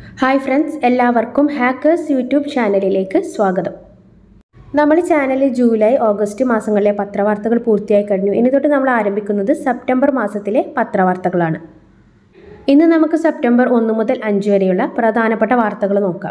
hi friends എല്ലാവർക്കും hackers YouTube ചാനലിലേക്ക് സ്വാഗതം നമ്മൾ ചാനലിൽ ജൂലൈ ഓഗസ്റ്റ് മാസങ്ങളിലെ പത്രവാർത്തകൾ പൂർത്തിയായി കഴിഞ്ഞു ഇനി തൊട്ട് നമ്മൾ ആരംഭിക്കുന്നത് സെപ്റ്റംബർ മാസത്തിലെ പത്രവാർത്തകളാണ് ഇന്ന് നമുക്ക് സെപ്റ്റംബർ ഒന്ന് മുതൽ അഞ്ച് വരെയുള്ള പ്രധാനപ്പെട്ട വാർത്തകൾ നോക്കാം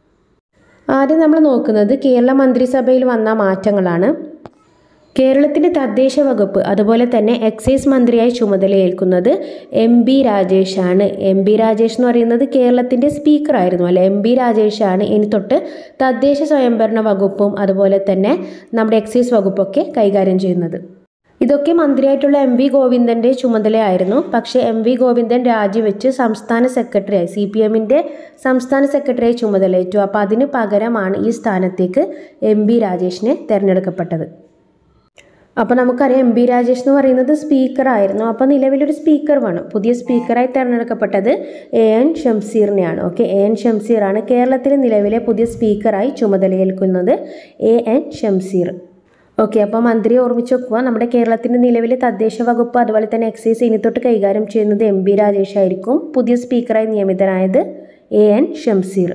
ആദ്യം നമ്മൾ നോക്കുന്നത് കേരള മന്ത്രിസഭയിൽ വന്ന മാറ്റങ്ങളാണ് കേരളത്തിൻ്റെ തദ്ദേശ വകുപ്പ് അതുപോലെ തന്നെ എക്സൈസ് മന്ത്രിയായി ചുമതലയേൽക്കുന്നത് എം ബി രാജേഷാണ് എം ബി രാജേഷ് എന്ന് പറയുന്നത് കേരളത്തിൻ്റെ സ്പീക്കറായിരുന്നു അല്ലെ എം ബി രാജേഷാണ് ഇനി തൊട്ട് തദ്ദേശ സ്വയംഭരണ വകുപ്പും അതുപോലെ തന്നെ നമ്മുടെ എക്സൈസ് വകുപ്പൊക്കെ കൈകാര്യം ചെയ്യുന്നത് ഇതൊക്കെ മന്ത്രിയായിട്ടുള്ള എം വി ഗോവിന്ദൻ്റെ ചുമതലയായിരുന്നു പക്ഷേ എം വി ഗോവിന്ദൻ രാജിവെച്ച് സംസ്ഥാന സെക്രട്ടറിയായി സി പി എമ്മിൻ്റെ സംസ്ഥാന സെക്രട്ടറിയായി ചുമതലയേറ്റു അപ്പോൾ അതിന് പകരമാണ് ഈ സ്ഥാനത്തേക്ക് എം ബി രാജേഷിനെ തിരഞ്ഞെടുക്കപ്പെട്ടത് അപ്പോൾ നമുക്കറിയാം എം ബി രാജേഷ് എന്ന് പറയുന്നത് സ്പീക്കറായിരുന്നു അപ്പോൾ നിലവിലൊരു സ്പീക്കർ വേണം പുതിയ സ്പീക്കറായി തിരഞ്ഞെടുക്കപ്പെട്ടത് എ എൻ ഷംസീറിനെയാണ് ഓക്കെ എ എൻ ഷംസീറാണ് കേരളത്തിലെ നിലവിലെ പുതിയ സ്പീക്കറായി ചുമതലയേൽക്കുന്നത് എ എൻ ഷംസീർ ഓക്കെ അപ്പോൾ മന്ത്രിയെ ഓർമ്മിച്ച് വെക്കുക നമ്മുടെ കേരളത്തിൻ്റെ നിലവിലെ തദ്ദേശ വകുപ്പ് അതുപോലെ തന്നെ എക്സൈസ് ഇനി തൊട്ട് കൈകാര്യം ചെയ്യുന്നത് എം ബി രാജേഷ് ആയിരിക്കും പുതിയ സ്പീക്കറായി നിയമിതനായത് എ എൻ ഷംസീർ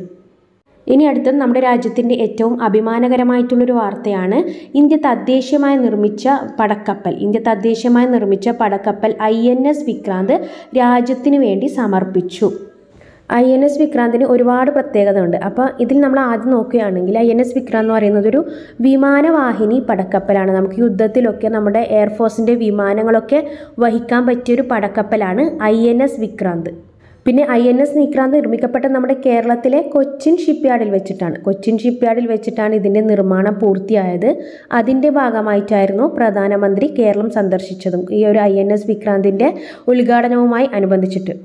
ഇനി അടുത്തത് നമ്മുടെ രാജ്യത്തിൻ്റെ ഏറ്റവും അഭിമാനകരമായിട്ടുള്ളൊരു വാർത്തയാണ് ഇന്ത്യ തദ്ദേശീയമായി നിർമ്മിച്ച പടക്കപ്പൽ ഇന്ത്യ തദ്ദേശീയമായി നിർമ്മിച്ച പടക്കപ്പൽ ഐ എൻ എസ് വിക്രാന്ത് രാജ്യത്തിന് വേണ്ടി സമർപ്പിച്ചു ഐ എൻ എസ് വിക്രാന്തിന് ഒരുപാട് പ്രത്യേകത ഉണ്ട് അപ്പോൾ ഇതിൽ നമ്മൾ ആദ്യം നോക്കുകയാണെങ്കിൽ ഐ എൻ എസ് വിക്രാന്ത് എന്ന് പറയുന്നത് ഒരു വിമാനവാഹിനി പടക്കപ്പലാണ് നമുക്ക് യുദ്ധത്തിലൊക്കെ നമ്മുടെ എയർഫോഴ്സിൻ്റെ വിമാനങ്ങളൊക്കെ വഹിക്കാൻ പറ്റിയൊരു പടക്കപ്പലാണ് ഐ എൻ എസ് വിക്രാന്ത് പിന്നെ ഐ എൻ എസ് വിക്രാന്ത് നിർമ്മിക്കപ്പെട്ട നമ്മുടെ കേരളത്തിലെ കൊച്ചിൻ ഷിപ്പ്യാർഡിൽ വെച്ചിട്ടാണ് കൊച്ചിൻ ഷിപ്പ്യാർഡിൽ വെച്ചിട്ടാണ് ഇതിൻ്റെ നിർമ്മാണം പൂർത്തിയായത് അതിൻ്റെ ഭാഗമായിട്ടായിരുന്നു പ്രധാനമന്ത്രി കേരളം സന്ദർശിച്ചതും ഈ ഒരു ഐ എൻ എസ് വിക്രാന്തിൻ്റെ ഉദ്ഘാടനവുമായി അനുബന്ധിച്ചിട്ട്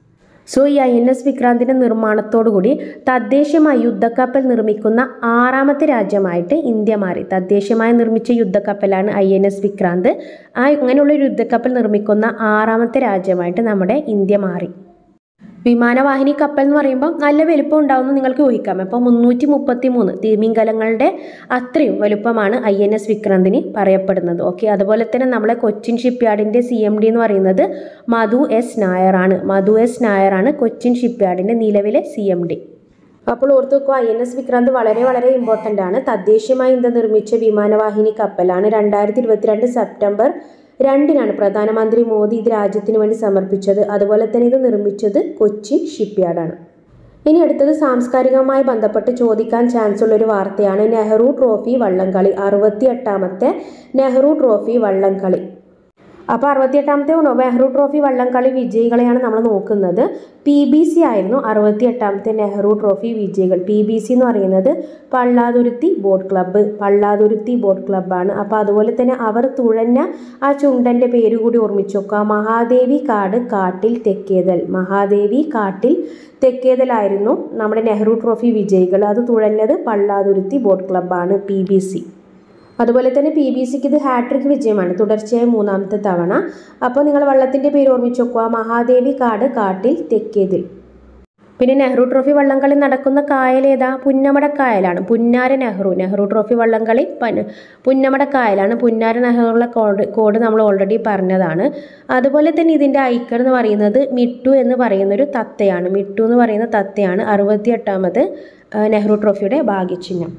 സോ ഈ ഐ എൻ എസ് വിക്രാന്തിൻ്റെ നിർമ്മാണത്തോടുകൂടി തദ്ദേശീയമായി യുദ്ധക്കപ്പൽ നിർമ്മിക്കുന്ന ആറാമത്തെ രാജ്യമായിട്ട് ഇന്ത്യ മാറി തദ്ദേശീയമായി നിർമ്മിച്ച യുദ്ധക്കപ്പലാണ് ഐ എൻ എസ് വിക്രാന്ത് ആ അങ്ങനെയുള്ള ഒരു യുദ്ധക്കപ്പൽ നിർമ്മിക്കുന്ന ആറാമത്തെ രാജ്യമായിട്ട് നമ്മുടെ ഇന്ത്യ മാറി വിമാനവാഹിനി കപ്പൽ എന്ന് പറയുമ്പോൾ നല്ല വലുപ്പം ഉണ്ടാവുമെന്ന് നിങ്ങൾക്ക് ഊഹിക്കാം അപ്പോൾ മുന്നൂറ്റി മുപ്പത്തി മൂന്ന് തിമിംഗലങ്ങളുടെ അത്രയും വലുപ്പമാണ് ഐ എൻ എസ് വിക്രാന്തിന് പറയപ്പെടുന്നത് ഓക്കെ അതുപോലെ തന്നെ നമ്മളെ കൊച്ചിൻ ഷിപ്പ്യാർഡിൻ്റെ സി എം ഡി എന്ന് പറയുന്നത് മധു എസ് നായറാണ് മധു എസ് നായറാണ് കൊച്ചിൻ ഷിപ്പ്യാർഡിൻ്റെ നിലവിലെ സി എം ഡി അപ്പോൾ ഓർത്ത് വെക്കുക ഐ എൻ എസ് വിക്രാന്ത് വളരെ വളരെ ഇമ്പോർട്ടൻ്റ് ആണ് തദ്ദേശീയമായി ഇന്ത്യ നിർമ്മിച്ച വിമാനവാഹിനി കപ്പലാണ് രണ്ടായിരത്തി ഇരുപത്തിരണ്ട് സെപ്റ്റംബർ രണ്ടിനാണ് പ്രധാനമന്ത്രി മോദി ഇത് രാജ്യത്തിന് വേണ്ടി സമർപ്പിച്ചത് അതുപോലെ തന്നെ ഇത് നിർമ്മിച്ചത് കൊച്ചിൻ ഷിപ്പ്യാർഡാണ് ഇനി അടുത്തത് സാംസ്കാരികവുമായി ബന്ധപ്പെട്ട് ചോദിക്കാൻ ചാൻസ് ഉള്ള ഒരു വാർത്തയാണ് നെഹ്റു ട്രോഫി വള്ളംകളി അറുപത്തി എട്ടാമത്തെ നെഹ്റു ട്രോഫി വള്ളംകളി അപ്പോൾ അറുപത്തിയെട്ടാമത്തെ നെഹ്റു ട്രോഫി വള്ളംകളി വിജയികളെയാണ് നമ്മൾ നോക്കുന്നത് പി ബി സി ആയിരുന്നു അറുപത്തി എട്ടാമത്തെ നെഹ്റു ട്രോഫി വിജയികൾ പി ബി സി എന്ന് പറയുന്നത് Pallathuruthy boat club Pallathuruthy boat ക്ലബ്ബാണ് അപ്പോൾ അതുപോലെ തന്നെ അവർ തുഴഞ്ഞ ആ ചുണ്ടൻ്റെ പേര് കൂടി ഓർമ്മിച്ച് നോക്കുക മഹാദേവി കാട് കാട്ടിൽ തെക്കേതൽ മഹാദേവി കാട്ടിൽ തെക്കേതലായിരുന്നു നമ്മുടെ നെഹ്റു ട്രോഫി വിജയികൾ അത് തുഴഞ്ഞത് പള്ളാതുരുത്തി ബോട്ട് ക്ലബ്ബാണ് പി ബി സി അതുപോലെ തന്നെ പി ബി സിക്ക് ഇത് ഹാട്രിക് വിജയമാണ് തുടർച്ചയായ മൂന്നാമത്തെ തവണ അപ്പോൾ നിങ്ങൾ വള്ളത്തിൻ്റെ പേര് ഓർമ്മിച്ച് നോക്കുക മഹാദേവി കാട് കാട്ടിൽ തെക്കേതിൽ പിന്നെ നെഹ്റു ട്രോഫി വള്ളംകളി നടക്കുന്ന കായൽ ഏതാ പുന്നമടക്കായലാണ് പുന്നാര നെഹ്റു നെഹ്റു ട്രോഫി വള്ളംകളി പന പുന്നമടക്കായലാണ് പുന്നാര നെഹ്റുള്ള കോഡ് കോഡ് നമ്മൾ ഓൾറെഡി പറഞ്ഞതാണ് അതുപോലെ തന്നെ ഇതിൻ്റെ ഐക്കൺ എന്ന് പറയുന്നത് മിട്ടു എന്ന് പറയുന്ന ഒരു തത്തയാണ് മിട്ടു എന്ന് പറയുന്ന തത്തയാണ് അറുപത്തി എട്ടാമത് നെഹ്റു ട്രോഫിയുടെ ഭാഗ്യചിഹ്നം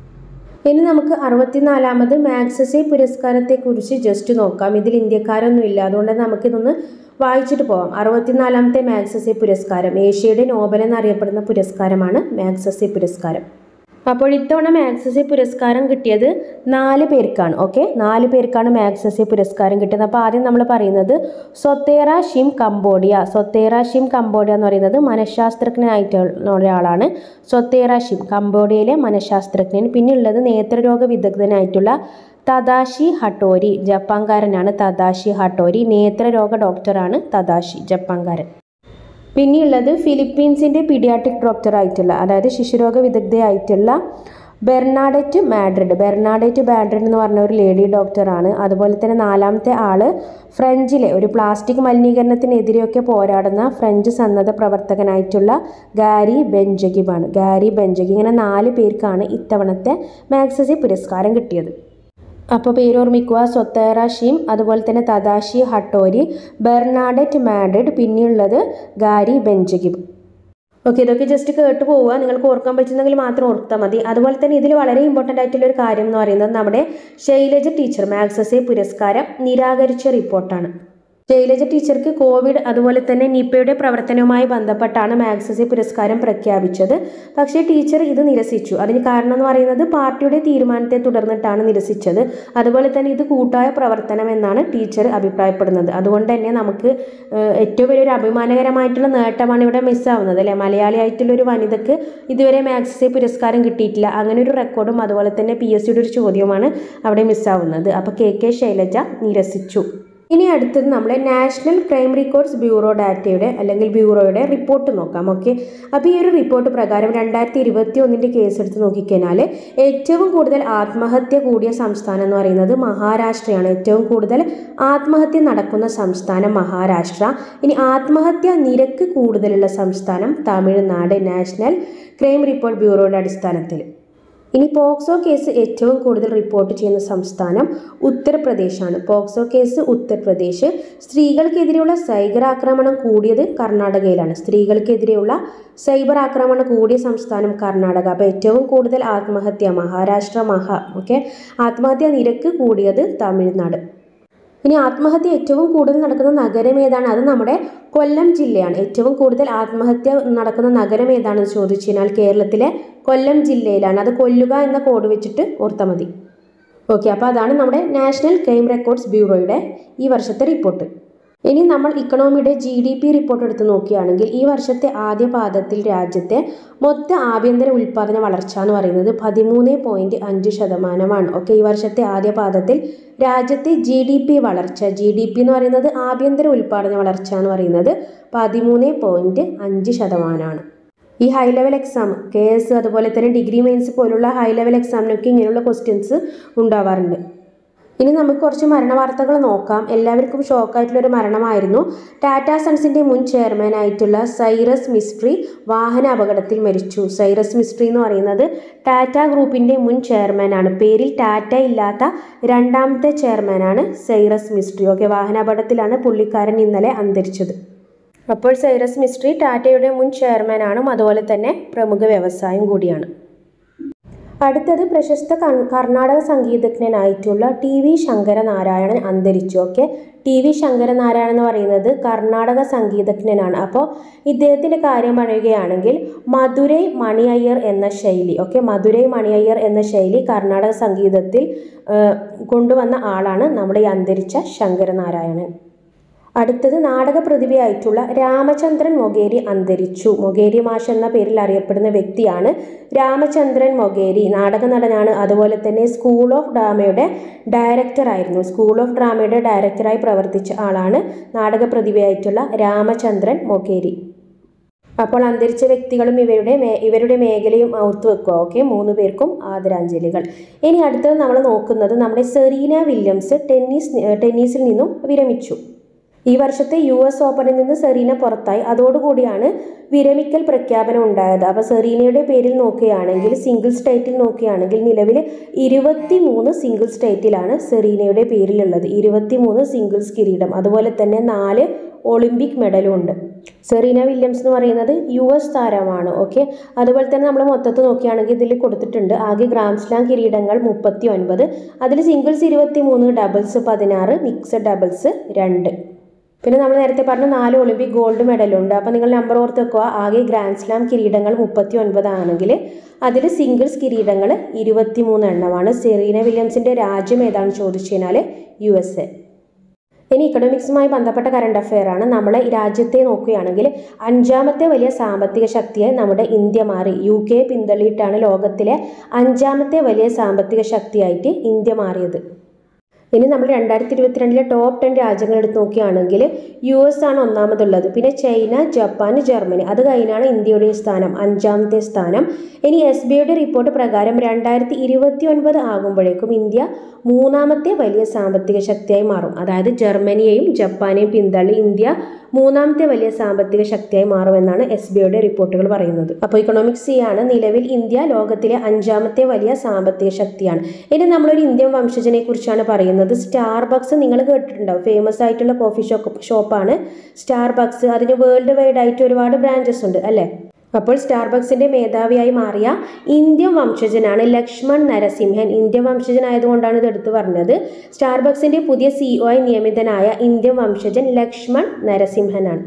ഇനി നമുക്ക് അറുപത്തിനാലാമത് മാഗ്സസെ പുരസ്കാരത്തെക്കുറിച്ച് ജസ്റ്റ് നോക്കാം ഇതിൽ ഇന്ത്യക്കാരൊന്നുമില്ല അതുകൊണ്ട് നമുക്കിതൊന്ന് വായിച്ചിട്ട് പോവാം അറുപത്തിനാലാമത്തെ മാഗ്സസെ പുരസ്കാരം ഏഷ്യയുടെ നോബൽ എന്നറിയപ്പെടുന്ന പുരസ്കാരമാണ് മാഗ്സസെ പുരസ്കാരം അപ്പോൾ ഇത്തവണ മാഗ്സസെ പുരസ്കാരം കിട്ടിയത് നാല് പേർക്കാണ് ഓക്കെ നാല് പേർക്കാണ് മാഗ്സസെ പുരസ്കാരം കിട്ടിയത് അപ്പോൾ ആദ്യം നമ്മൾ പറയുന്നത് സൊത്തേറ ഷിം കംബോഡിയ സൊത്തേറ ഷിം കംബോഡിയ എന്ന് പറയുന്നത് മനഃശാസ്ത്രജ്ഞനായിട്ടുള്ള ഒരാളാണ് സൊത്തേറ ഷിം കംബോഡിയയിലെ മനഃശാസ്ത്രജ്ഞൻ പിന്നെ ഉള്ളത് നേത്രരോഗ വിദഗ്ധനായിട്ടുള്ള തദാഷി ഹട്ടോരി ജപ്പാൻകാരനാണ് തദാഷി ഹട്ടോരി നേത്രരോഗ ഡോക്ടറാണ് തദാഷി ജപ്പാൻകാരൻ പിന്നെയുള്ളത് ഫിലിപ്പീൻസിൻ്റെ പീഡിയാട്രിക് ഡോക്ടറായിട്ടുള്ള അതായത് ശിശുരോഗ വിദഗ്ധയായിട്ടുള്ള ബെർണാഡറ്റ് മാഡ്രിഡ് ബെർണാഡറ്റ് മാഡ്രിഡ് എന്ന് പറഞ്ഞ ഒരു ലേഡി ഡോക്ടറാണ് അതുപോലെ തന്നെ നാലാമത്തെ ആള് ഫ്രഞ്ചിലെ ഒരു പ്ലാസ്റ്റിക് മലിനീകരണത്തിനെതിരെയൊക്കെ പോരാടുന്ന ഫ്രഞ്ച് സന്നദ്ധ പ്രവർത്തകനായിട്ടുള്ള ഗാരി ബെഞ്ചഗിബാണ് ഗാരി ബെഞ്ചഗി ഇങ്ങനെ നാല് പേർക്കാണ് ഇത്തവണത്തെ മാഗ്സസി പുരസ്കാരം കിട്ടിയത് അപ്പോൾ പേരോർമ്മിക്കുക സൊത്തേറ ഷീം അതുപോലെ തന്നെ തദാഷി ഹട്ടോരി ബെർണാഡറ്റ് മാഡ്രിഡ് പിന്നെയുള്ളത് ഗാരി ബെഞ്ചഗിബ് ഓക്കെ ഇതൊക്കെ ജസ്റ്റ് കേട്ട് പോവുക നിങ്ങൾക്ക് ഓർക്കാൻ പറ്റുന്നെങ്കിൽ മാത്രം ഓർത്താൽ മതി അതുപോലെ തന്നെ ഇതിൽ വളരെ ഇമ്പോർട്ടൻ്റ് ആയിട്ടുള്ള ഒരു കാര്യം എന്ന് പറയുന്നത് നമ്മുടെ ശൈലജ ടീച്ചർ മാക്സസെ പുരസ്കാരം നിരാകരിച്ച റിപ്പോർട്ടാണ് ശൈലജ ടീച്ചർക്ക് കോവിഡ് അതുപോലെ തന്നെ നിപ്പയുടെ പ്രവർത്തനവുമായി ബന്ധപ്പെട്ടാണ് മാക്സസെ പുരസ്കാരം പ്രഖ്യാപിച്ചത് പക്ഷേ ടീച്ചർ ഇത് നിരസിച്ചു അതിന് കാരണം എന്ന് പറയുന്നത് പാർട്ടിയുടെ തീരുമാനത്തെ തുടർന്നിട്ടാണ് നിരസിച്ചത് അതുപോലെ തന്നെ ഇത് കൂട്ടായ പ്രവർത്തനം എന്നാണ് ടീച്ചർ അഭിപ്രായപ്പെടുന്നത് അതുകൊണ്ട് തന്നെ നമുക്ക് ഏഹ്, ഏറ്റവും വലിയൊരു അഭിമാനകരമായിട്ടുള്ള നേട്ടമാണ് ഇവിടെ മിസ്സാവുന്നത് അല്ലേ മലയാളിയായിട്ടുള്ള ഒരു വനിതക്ക് ഇതുവരെ മാക്സസെ പുരസ്കാരം കിട്ടിയിട്ടില്ല അങ്ങനെ ഒരു റെക്കോർഡും അതുപോലെ തന്നെ പി എസ് സിയുടെ ഒരു ചോദ്യവുമാണ് അവിടെ മിസ്സാവുന്നത് അപ്പോൾ കെ കെ ശൈലജ നിരസിച്ചു ഇനി അടുത്തത് നമ്മുടെ നാഷണൽ ക്രൈം റെക്കോർഡ്സ് ബ്യൂറോ ഡാറ്റയുടെ അല്ലെങ്കിൽ ബ്യൂറോയുടെ റിപ്പോർട്ട് നോക്കാം ഓക്കെ അപ്പോൾ ഈ ഒരു റിപ്പോർട്ട് പ്രകാരം രണ്ടായിരത്തി ഇരുപത്തി ഒന്നിൻ്റെ കേസ് എടുത്ത് നോക്കിക്കഴിഞ്ഞാൽ ഏറ്റവും കൂടുതൽ ആത്മഹത്യ കൂടിയ സംസ്ഥാനം എന്ന് പറയുന്നത് മഹാരാഷ്ട്രയാണ് ഏറ്റവും കൂടുതൽ ആത്മഹത്യ നടക്കുന്ന സംസ്ഥാനം മഹാരാഷ്ട്ര ഇനി ആത്മഹത്യ നിരക്ക് കൂടുതലുള്ള സംസ്ഥാനം തമിഴ്നാട് നാഷണൽ ക്രൈം റിപ്പോർട്ട് ബ്യൂറോയുടെ അടിസ്ഥാനത്തിൽ ഇനി പോക്സോ കേസ് ഏറ്റവും കൂടുതൽ റിപ്പോർട്ട് ചെയ്യുന്ന സംസ്ഥാനം ഉത്തർപ്രദേശാണ് പോക്സോ കേസ് ഉത്തർപ്രദേശ് സ്ത്രീകൾക്കെതിരെയുള്ള സൈബർ ആക്രമണം കൂടിയത് കർണാടകയിലാണ് സ്ത്രീകൾക്കെതിരെയുള്ള സൈബർ ആക്രമണം കൂടിയ സംസ്ഥാനം കർണാടക അപ്പോൾ ഏറ്റവും കൂടുതൽ ആത്മഹത്യ മഹാരാഷ്ട്ര മഹാ ഓക്കെ ആത്മഹത്യ നിരക്ക് കൂടിയത് തമിഴ്നാട് ഇനി ആത്മഹത്യ ഏറ്റവും കൂടുതൽ നടക്കുന്ന നഗരം ഏതാണ് അത് നമ്മുടെ കൊല്ലം ജില്ലയാണ് ഏറ്റവും കൂടുതൽ ആത്മഹത്യ നടക്കുന്ന നഗരം ഏതാണെന്ന് ചോദിച്ചു കഴിഞ്ഞാൽ കേരളത്തിലെ കൊല്ലം ജില്ലയിലാണ് അത് കൊല്ലുക എന്ന കോഡ് വെച്ചിട്ട് ഓർത്താൽ മതി ഓക്കെ അപ്പോൾ അതാണ് നമ്മുടെ നാഷണൽ ക്രൈം റെക്കോർഡ്സ് ബ്യൂറോയുടെ ഈ വർഷത്തെ റിപ്പോർട്ട് ഇനി നമ്മൾ ഇക്കണോമിയുടെ ജി ഡി പി റിപ്പോർട്ട് എടുത്ത് നോക്കുകയാണെങ്കിൽ ഈ വർഷത്തെ ആദ്യ പാദത്തിൽ രാജ്യത്തെ മൊത്ത ആഭ്യന്തര ഉൽപ്പാദന വളർച്ച എന്ന് പറയുന്നത് പതിമൂന്ന് പോയിന്റ് അഞ്ച് ശതമാനമാണ് ഓക്കെ ഈ വർഷത്തെ ആദ്യ പാദത്തിൽ രാജ്യത്തെ ജി ഡി പി വളർച്ച ജി ഡി പി എന്ന് പറയുന്നത് ആഭ്യന്തര ഉൽപ്പാദന വളർച്ച എന്ന് പറയുന്നത് പതിമൂന്ന് പോയിന്റ് അഞ്ച് ശതമാനമാണ് ഈ high level exam K S അതുപോലെ തന്നെ ഡിഗ്രി മെയിൻസ് പോലുള്ള ഹൈ ലെവൽ എക്സാമിനൊക്കെ ഇങ്ങനെയുള്ള ക്വസ്റ്റ്യൻസ് ഉണ്ടാവാറുണ്ട് ഇനി നമുക്ക് കുറച്ച് മരണവാർത്തകൾ നോക്കാം എല്ലാവർക്കും ഷോക്കായിട്ടുള്ള ഒരു മരണമായിരുന്നു ടാറ്റ സൺസിൻ്റെ മുൻ ചെയർമാനായിട്ടുള്ള സൈറസ് മിസ്ട്രി വാഹന അപകടത്തിൽ മരിച്ചു സൈറസ് മിസ്ട്രി എന്ന് പറയുന്നത് ടാറ്റ ഗ്രൂപ്പിൻ്റെ മുൻ ചെയർമാനാണ് പേരിൽ ടാറ്റ ഇല്ലാത്ത രണ്ടാമത്തെ ചെയർമാനാണ് സൈറസ് മിസ്ട്രി ഓക്കെ വാഹനാപകടത്തിലാണ് പുള്ളിക്കാരൻ ഇന്നലെ അന്തരിച്ചത് അപ്പോൾ സൈറസ് മിസ്ട്രി ടാറ്റയുടെ മുൻ ചെയർമാനാണ് അതുപോലെ തന്നെ പ്രമുഖ വ്യവസായം കൂടിയാണ് അടുത്തത് പ്രശസ്ത കൺ- കർണാടക സംഗീതജ്ഞനായിട്ടുള്ള ടി വി ശങ്കരനാരായണൻ അന്തരിച്ചു ഓക്കെ ടി വി ശങ്കരനാരായണൻ എന്ന് പറയുന്നത് കർണാടക സംഗീതജ്ഞനാണ് അപ്പോൾ ഇദ്ദേഹത്തിൻ്റെ കാര്യം പറയുകയാണെങ്കിൽ മധുരൈ മണി അയ്യർ എന്ന ശൈലി ഓക്കെ മധുരൈ മണി അയ്യർ എന്ന ശൈലി കർണാടക സംഗീതത്തിൽ ആ, കൊണ്ടുവന്ന ആളാണ് നമ്മുടെ ഈ അന്തരിച്ച ശങ്കരനാരായണൻ അടുത്തത് നാടക പ്രതിഭയായിട്ടുള്ള രാമചന്ദ്രൻ മൊഗേരി അന്തരിച്ചു മൊഗേരി മാഷ് എന്ന പേരിൽ അറിയപ്പെടുന്ന വ്യക്തിയാണ് രാമചന്ദ്രൻ മൊഗേരി നാടക നടനാണ് അതുപോലെ തന്നെ സ്കൂൾ ഓഫ് ഡ്രാമയുടെ ഡയറക്ടർ ആയിരുന്നു സ്കൂൾ ഓഫ് ഡ്രാമയുടെ ഡയറക്ടറായി പ്രവർത്തിച്ച ആളാണ് നാടക പ്രതിഭയായിട്ടുള്ള രാമചന്ദ്രൻ മൊഗേരി അപ്പോൾ അന്തരിച്ച വ്യക്തികളും ഇവരുടെ മേ- ഇവരുടെ മേഖലയും ഓർത്തു വെക്കുക ഓക്കെ മൂന്ന് പേർക്കും ആദരാഞ്ജലികൾ ഇനി അടുത്തത് നമ്മൾ നോക്കുന്നത് നമ്മുടെ സെറീന വില്യംസ് ടെന്നീസ് ടെന്നീസിൽ നിന്നും വിരമിച്ചു ഈ വർഷത്തെ യു എസ് ഓപ്പണിൽ നിന്ന് സെറീന പുറത്തായി അതോടുകൂടിയാണ് വിരമിക്കൽ പ്രഖ്യാപനം ഉണ്ടായത് അപ്പോൾ സെറീനയുടെ പേരിൽ നോക്കുകയാണെങ്കിൽ സിംഗിൾ സ്റ്റേറ്റിൽ നോക്കുകയാണെങ്കിൽ നിലവിൽ ഇരുപത്തി മൂന്ന് സിംഗിൾ സ്റ്റേറ്റിലാണ് സെറീനയുടെ പേരിലുള്ളത് ഇരുപത്തി മൂന്ന് സിംഗിൾസ് കിരീടം അതുപോലെ തന്നെ നാല് ഒളിമ്പിക് മെഡലും ഉണ്ട് സെറീന വില്യംസ് എന്ന് പറയുന്നത് യു എസ് താരമാണ് ഓക്കെ അതുപോലെ തന്നെ നമ്മൾ മൊത്തത്തിൽ നോക്കുകയാണെങ്കിൽ ഇതിൽ കൊടുത്തിട്ടുണ്ട് ആകെ ഗ്രാൻഡ് സ്ലാം കിരീടങ്ങൾ മുപ്പത്തി ഒൻപത് അതിൽ സിംഗിൾസ് ഇരുപത്തി മൂന്ന് ഡബിൾസ് പതിനാറ് മിക്സഡ് ഡബിൾസ് രണ്ട് പിന്നെ നമ്മൾ നേരത്തെ പറഞ്ഞ നാല് ഒളിമ്പിക് ഗോൾഡ് മെഡലുണ്ട് അപ്പോൾ നിങ്ങൾ നമ്പർ ഓർത്ത് വെക്കുക ആകെ ഗ്രാൻഡ് സ്ലാം കിരീടങ്ങൾ മുപ്പത്തി ഒൻപതാണെങ്കിൽ അതിൽ സിംഗിൾസ് കിരീടങ്ങൾ ഇരുപത്തി മൂന്ന് എണ്ണമാണ് സെറീന വില്യംസിൻ്റെ രാജ്യം ഏതാണെന്ന് ചോദിച്ചു കഴിഞ്ഞാൽ യു എസ് എ ഇനി ഇക്കണോമിക്സുമായി ബന്ധപ്പെട്ട കറണ്ട് അഫെയർ ആണ് നമ്മൾ ഈ രാജ്യത്തെ നോക്കുകയാണെങ്കിൽ അഞ്ചാമത്തെ വലിയ സാമ്പത്തിക ശക്തിയെ നമ്മുടെ ഇന്ത്യ മാറി യു കെ പിന്തള്ളിയിട്ടാണ് ലോകത്തിലെ അഞ്ചാമത്തെ വലിയ സാമ്പത്തിക ശക്തിയായിട്ട് ഇന്ത്യ മാറിയത് ഇനി നമ്മൾ രണ്ടായിരത്തി ഇരുപത്തിരണ്ടിലെ ടോപ്പ് ടെൻ രാജ്യങ്ങൾ എടുത്ത് നോക്കുകയാണെങ്കിൽ യു എസ് ആണ് ഒന്നാമതുള്ളത് പിന്നെ ചൈന ജപ്പാൻ ജർമ്മനി അത് കഴിഞ്ഞാണ് ഇന്ത്യയുടെ സ്ഥാനം അഞ്ചാമത്തെ സ്ഥാനം ഇനി എസ് ബി ഐയുടെ റിപ്പോർട്ട് പ്രകാരം രണ്ടായിരത്തി ഇരുപത്തി ഒൻപത് ആകുമ്പോഴേക്കും ഇന്ത്യ മൂന്നാമത്തെ വലിയ സാമ്പത്തിക ശക്തിയായി മാറും അതായത് ജർമ്മനിയെയും ജപ്പാനെയും പിന്തള്ളി ഇന്ത്യ മൂന്നാമത്തെ വലിയ സാമ്പത്തിക ശക്തിയായി മാറുമെന്നാണ് എസ് ബി ഐയുടെ റിപ്പോർട്ടുകൾ പറയുന്നത് അപ്പോൾ ഇക്കണോമിക്സ് ആണ് നിലവിൽ ഇന്ത്യ ലോകത്തിലെ അഞ്ചാമത്തെ വലിയ സാമ്പത്തിക ശക്തിയാണ് ഇനി നമ്മളൊരു ഇന്ത്യൻ വംശജനെ കുറിച്ചാണ് പറയുന്നത് സ്റ്റാർബക്സ് നിങ്ങൾ കേട്ടിട്ടുണ്ടാവും ഫേമസ് ആയിട്ടുള്ള കോഫി ഷോപ്പ് ഷോപ്പാണ് സ്റ്റാർബക്സ് അതിന് വേൾഡ് വൈഡ് ആയിട്ട് ഒരുപാട് ബ്രാഞ്ചസ് ഉണ്ട് അല്ലേ അപ്പോൾ സ്റ്റാർബക്സിന്റെ മേധാവിയായി മാറിയ ഇന്ത്യൻ വംശജനാണ് ലക്ഷ്മൺ നരസിംഹൻ ഇന്ത്യൻ വംശജനായതുകൊണ്ടാണ് ഇത് എടുത്തു പറഞ്ഞത് സ്റ്റാർബക്സിന്റെ പുതിയ സിഇഒ ആയി നിയമിതനായ ഇന്ത്യൻ വംശജൻ ലക്ഷ്മൺ നരസിംഹനാണ്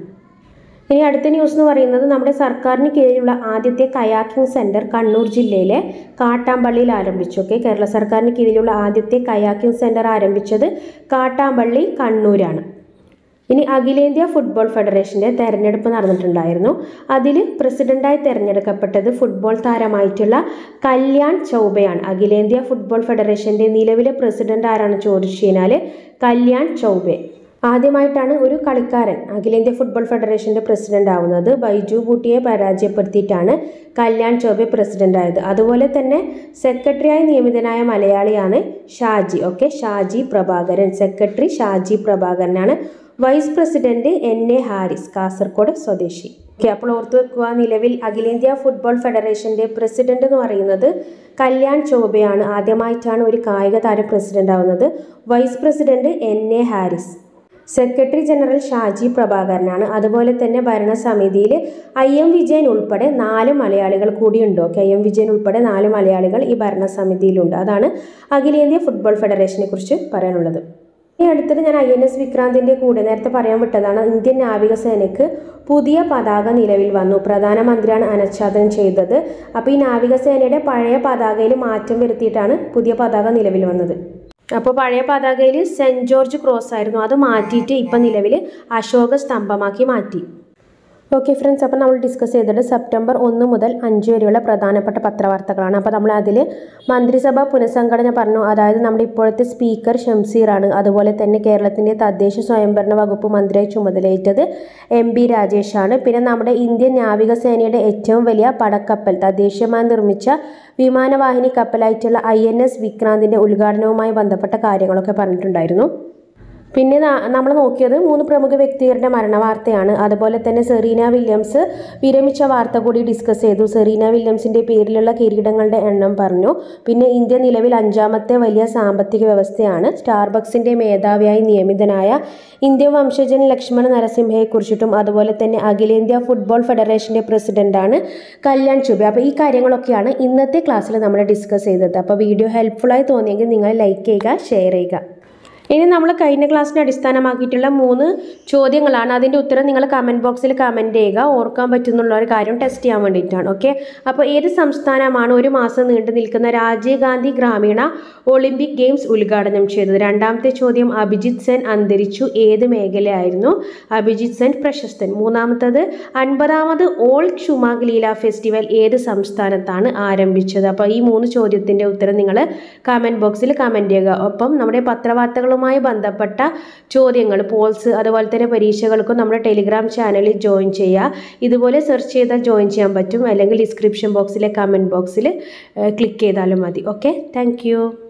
ഇനി അടുത്ത ന്യൂസ് എന്ന് പറയുന്നത് നമ്മുടെ സർക്കാരിന് കീഴിലുള്ള ആദ്യത്തെ കയാക്കിംഗ് സെന്റർ കണ്ണൂർ ജില്ലയിലെ കാട്ടാമ്പള്ളിയിൽ ആരംഭിച്ചു ഓക്കെ കേരള സർക്കാരിന് കീഴിലുള്ള ആദ്യത്തെ കയാക്കിംഗ് സെന്റർ ആരംഭിച്ചത് കാട്ടാമ്പള്ളി കണ്ണൂരാണ് ഇനി അഖിലേന്ത്യാ ഫുട്ബോൾ ഫെഡറേഷന്റെ തെരഞ്ഞെടുപ്പ് നടന്നിട്ടുണ്ടായിരുന്നു അതിൽ പ്രസിഡന്റായി തെരഞ്ഞെടുക്കപ്പെട്ടത് ഫുട്ബോൾ താരമായിട്ടുള്ള കല്യാൺ ചൗബയാണ് അഖിലേന്ത്യാ ഫുട്ബോൾ ഫെഡറേഷന്റെ നിലവിലെ പ്രസിഡന്റ് ആരാണ് ചോദിച്ചു കഴിഞ്ഞാൽ കല്യാൺ ചൗബെ ആദ്യമായിട്ടാണ് ഒരു കളിക്കാരൻ അഖിലേന്ത്യാ ഫുട്ബോൾ ഫെഡറേഷന്റെ പ്രസിഡന്റ് ആവുന്നത് ബൈജു ബൂട്ടിയെ പരാജയപ്പെടുത്തിയിട്ടാണ് കല്യാൺ ചൗബെ പ്രസിഡന്റ് ആയത് അതുപോലെ തന്നെ സെക്രട്ടറിയായി നിയമിതനായ മലയാളിയാണ് ഷാജി ഓക്കെ ഷാജി പ്രഭാകരൻ സെക്രട്ടറി ഷാജി പ്രഭാകരനാണ് vice president N A Haris Kasaragod സ്വദേശി ഓക്കെ അപ്പോൾ ഓർത്തു വെക്കുക നിലവിൽ അഖിലേന്ത്യാ ഫുട്ബോൾ ഫെഡറേഷന്റെ പ്രസിഡന്റ് എന്ന് പറയുന്നത് കല്യാൺ ചൗബയാണ് ആദ്യമായിട്ടാണ് ഒരു കായിക താരം പ്രസിഡന്റ് ആവുന്നത് vice president N A Haris secretary general ഷാജി പ്രഭാകരനാണ് അതുപോലെ തന്നെ ഭരണസമിതിയിൽ ഐ എം വിജയൻ ഉൾപ്പെടെ നാല് മലയാളികൾ കൂടിയുണ്ട് ഓക്കെ ഐ എം വിജയൻ ഉൾപ്പെടെ നാല് മലയാളികൾ ഈ ഭരണസമിതിയിലുണ്ട് അതാണ് അഖിലേന്ത്യാ ഫുട്ബോൾ ഫെഡറേഷനെ കുറിച്ച് പറയാനുള്ളത് ഇനി അടുത്തത് ഞാൻ ഐ എൻ എസ് വിക്രാന്തിന്റെ കൂടെ നേരത്തെ പറയാൻ വിട്ടതാണ് ഇന്ത്യൻ നാവികസേനയ്ക്ക് പുതിയ പതാക നിലവിൽ വന്നു പ്രധാനമന്ത്രിയാണ് അനാച്ഛാദനം ചെയ്തത് അപ്പോൾ ഈ നാവികസേനയുടെ പഴയ പതാകയിൽ മാറ്റം വരുത്തിയിട്ടാണ് പുതിയ പതാക നിലവിൽ വന്നത് അപ്പോൾ പഴയ പതാകയിൽ സെൻറ് ജോർജ് ക്രോസ് ആയിരുന്നു അത് മാറ്റിയിട്ട് ഇപ്പം നിലവിൽ അശോക സ്തംഭമാക്കി മാറ്റി ഓക്കെ ഫ്രണ്ട്സ് അപ്പോൾ നമ്മൾ ഡിസ്കസ് ചെയ്തത് സെപ്റ്റംബർ ഒന്ന് മുതൽ അഞ്ച് വരെയുള്ള പ്രധാനപ്പെട്ട പത്രവാർത്തകളാണ് അപ്പോൾ നമ്മൾ അതിൽ മന്ത്രിസഭ പുനഃസംഘടന പറഞ്ഞു അതായത് നമ്മുടെ ഇപ്പോഴത്തെ സ്പീക്കർ ഷംസീറാണ് അതുപോലെ തന്നെ കേരളത്തിൻ്റെ തദ്ദേശ സ്വയംഭരണ വകുപ്പ് മന്ത്രിയായി ചുമതലയേറ്റത് എം ബി രാജേഷാണ് പിന്നെ നമ്മുടെ ഇന്ത്യൻ നാവികസേനയുടെ ഏറ്റവും വലിയ പടക്കപ്പൽ തദ്ദേശീയമായി നിർമ്മിച്ച വിമാനവാഹിനി കപ്പലായിട്ടുള്ള ഐ എൻ എസ് വിക്രാന്തിൻ്റെ ഉദ്ഘാടനവുമായി ബന്ധപ്പെട്ട കാര്യങ്ങളൊക്കെ പറഞ്ഞിട്ടുണ്ടായിരുന്നു പിന്നെ നമ്മൾ നോക്കിയത് മൂന്ന് പ്രമുഖ വ്യക്തികളുടെ മരണവാർത്തയാണ് അതുപോലെ തന്നെ സെറീന വില്യംസ് വിരമിച്ച വാർത്ത കൂടി ഡിസ്കസ് ചെയ്തു സെറീന വില്യംസിന്റെ പേരിലുള്ള കിരീടങ്ങളുടെ എണ്ണം പറഞ്ഞു പിന്നെ ഇന്ത്യ നിലവിൽ അഞ്ചാമത്തെ വലിയ സാമ്പത്തിക വ്യവസ്ഥയാണ് സ്റ്റാർബക്സിന്റെ മേധാവിയായി നിയമിതനായ ഇന്ത്യൻ വംശജൻ ലക്ഷ്മണ നരസിംഹയെ കുറിച്ചിട്ടും അതുപോലെ തന്നെ അഖിലേന്ത്യാ ഫുട്ബോൾ ഫെഡറേഷന്റെ പ്രസിഡന്റാണ് കല്യാൺ ചുബെ അപ്പോൾ ഈ കാര്യങ്ങളൊക്കെയാണ് ഇന്നത്തെ ക്ലാസ്സിൽ നമ്മൾ ഡിസ്കസ് ചെയ്തത് അപ്പോൾ വീഡിയോ ഹെൽപ്ഫുള്ളായി തോന്നിയെങ്കിൽ നിങ്ങൾ ലൈക്ക് ചെയ്യുക ഷെയർ ചെയ്യുക ഇനി നമ്മൾ കഴിഞ്ഞ ക്ലാസ്സിനെ അടിസ്ഥാനമാക്കിയിട്ടുള്ള മൂന്ന് ചോദ്യങ്ങളാണ് അതിൻ്റെ ഉത്തരം നിങ്ങൾ കമൻറ്റ് ബോക്സിൽ കമൻറ്റ് ചെയ്യുക ഓർക്കാൻ പറ്റുന്നുള്ള ഒരു കാര്യം ടെസ്റ്റ് ചെയ്യാൻ വേണ്ടിയിട്ടാണ് ഓക്കെ അപ്പോൾ ഏത് സംസ്ഥാനമാണ് ഒരു മാസം നീണ്ടു നിൽക്കുന്ന രാജീവ് ഗാന്ധി ഗ്രാമീണ ഒളിമ്പിക് ഗെയിംസ് ഉദ്ഘാടനം ചെയ്തത് രണ്ടാമത്തെ ചോദ്യം അഭിജിത് സെൻ അന്തരിച്ചു ഏത് മേഖലയായിരുന്നു അഭിജിത് സെൻ പ്രശസ്തൻ മൂന്നാമത്തത് അൻപതാമത് ഓൾ ക്ഷുമാഗ് ലീല ഫെസ്റ്റിവൽ ഏത് സംസ്ഥാനത്താണ് ആരംഭിച്ചത് അപ്പോൾ ഈ മൂന്ന് ചോദ്യത്തിൻ്റെ ഉത്തരം നിങ്ങൾ കമൻറ്റ് ബോക്സിൽ കമൻറ്റ് ചെയ്യുക ഒപ്പം നമ്മുടെ പത്രവാർത്തകളും മായി ബന്ധപ്പെട്ട ചോദ്യങ്ങൾ പോൾസ് അതുപോലെ തന്നെ പരീക്ഷകൾക്കും നമ്മുടെ ടെലിഗ്രാം ചാനലിൽ ജോയിൻ ചെയ്യുക ഇതുപോലെ സെർച്ച് ചെയ്താൽ ജോയിൻ ചെയ്യാൻ പറ്റും അല്ലെങ്കിൽ ഡിസ്ക്രിപ്ഷൻ ബോക്സിലെ കമൻറ്റ് ബോക്സിൽ ക്ലിക്ക് ചെയ്താലും മതി ഓക്കെ താങ്ക്